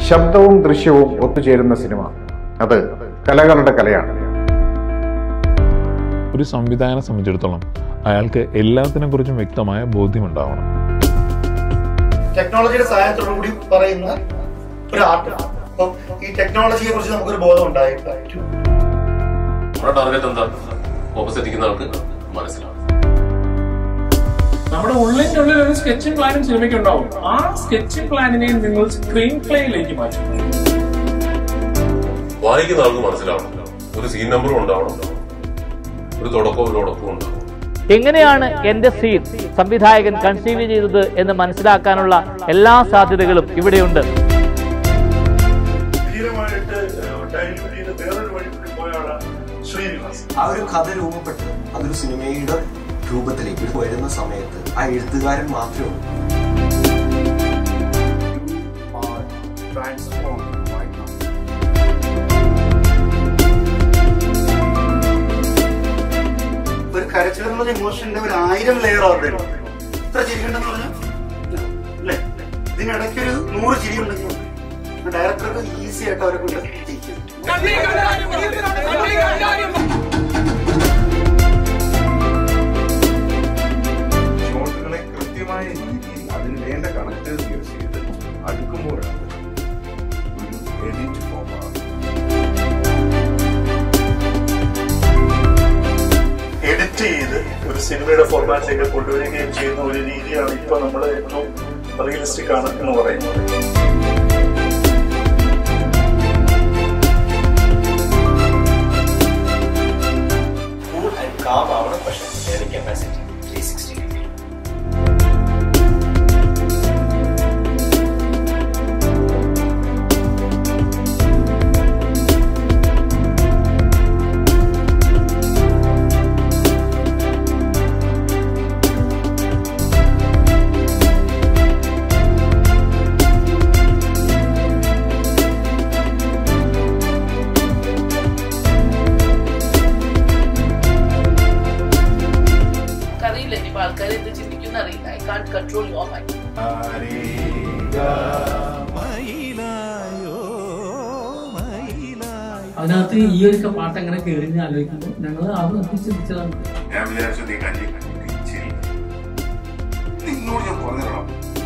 ശബ്ദവും ദൃശ്യവും ഒത്തുചേരുന്ന സിനിമ അത് കലകളുടെ കലയാണ് ഒരു സംവിധായകനെ സംബന്ധിച്ചിടത്തോളം അയാൾക്ക് എല്ലാത്തിനെ കുറിച്ചും വ്യക്തമായ ബോധ്യമുണ്ടാവണം ടെക്നോളജിയുടെ സഹായത്തോടു കൂടി പറയുന്ന ഒരു ആർട്ട് അപ്പം ഈ ടെക്നോളജിയെ കുറിച്ച് നമുക്കൊരു ബോധം ഉണ്ടായിട്ട് നമ്മുടെ ടാർഗറ്റ് എന്താ ഓപ്പോസിറ്റ് ഇരിക്കുന്ന ആൾക്ക് മനസ്സിലാവും നമ്മുടെ ഉള്ളിന്റെ ഉള്ളിൽ ഒരു സ്കെച്ചിങ് പ്ലാനും സിനിമയ്ക്ക് ഉണ്ടാവും ആ സ്കെച്ചിങ് പ്ലാനിനെ നിങ്ങൾ സ്ക്രീൻ പ്ലേയിലേക്ക് മാറ്റും വായിക്കുന്ന ആൾക്ക് മനസ്സിലാവണം ഒരു സീൻ നമ്പറും ഉണ്ടാവണം ഒരു തുടക്കവും ഒരു ഉടക്കവും ഉണ്ടാവും എങ്ങനെയാണ് എന്റെ സീൻ സംവിധായകൻ കൺസീവ് ചെയ്തത് എന്ന് മനസ്സിലാക്കാനുള്ള എല്ലാ സാധ്യതകളും ഇവിടെയുണ്ട് ധീരമായിട്ട് ഡൈല്യൂട്ട് ചെയ്ത് വേറൊരു വഴി കൂടി പോയാണ് ശ്രീനിവാസ് ആ ഒരു കഥ രൂപപ്പെട്ട് അതൊരു സിനിമയുടെ രൂപത്തിലേക്ക് വരുന്ന സമയത്ത് ആ എഴുത്തുകാരൻ മാത്രമേ ഉള്ളൂ ഒരു കരച്ചിൽ എന്നുള്ള ഇമോഷന്റെ ഒരു ആയിരം ലെയർ ഓർഡർ ഇത്ര ചിരിക്കണ്ടെന്ന് പറഞ്ഞാൽ അല്ലേ ഇതിനിടയ്ക്ക് ഒരു നൂറ് ചിരി ഉണ്ടെങ്കിൽ ഡയറക്ടർക്ക് ഈസി ആയിട്ട് അവരെ കൊണ്ട് ചെയ്യിക്കും ഷോട്ടുകളെ കൃത്യമായ രീതിയിൽ അതിന് വേണ്ട കണക്ടേഴ്സ് യൂസ് ചെയ്ത് അടുക്കുമ്പോഴാണ് ഒരു എഡിറ്റ് ഫോം എഡിറ്റ് ചെയ്ത് ഒരു സിനിമയുടെ ഫോർമാറ്റിലേക്ക് കൊണ്ടുവരികയും ചെയ്യുന്ന ഒരു രീതിയാണ് ഇപ്പൊ നമ്മൾ ഏറ്റവും റിയലിസ്റ്റിക് ആണ് എന്ന് പറയുന്നത് കൂൾ ആൻഡ് കാം ആവണം പക്ഷേ അതിന്റെ കപ്പാസിറ്റി ത്രീ സിക്സ്റ്റി ഡിഗ്രി അറിയില്ല ഇനിയിപ്പോ ആൾക്കാർ എന്ത് ചിന്തിക്കുന്ന അറിയില്ല I can control your mind അതിനകത്ത് ഈ ഒരു പാട്ട് അങ്ങനെ കയറി ആലോചിക്കുമ്പോൾ ഞങ്ങൾ അത് നിർത്തി ചിന്തിച്ചതാണ് ഞാൻ വിചാരിച്ചു നീ കല്ലി ചിരി നിന്നോട് ഞാൻ പറഞ്ഞിരണം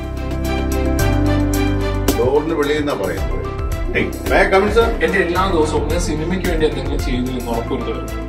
ഡോറിന് വെളിയിൽ നിന്നാ പറയുന്നത് എന്റെ എല്ലാ ദിവസവും ഞാൻ സിനിമയ്ക്ക് വേണ്ടി എന്തെങ്കിലും ചെയ്തു എന്ന് ഉറപ്പുവരുത്തുന്നു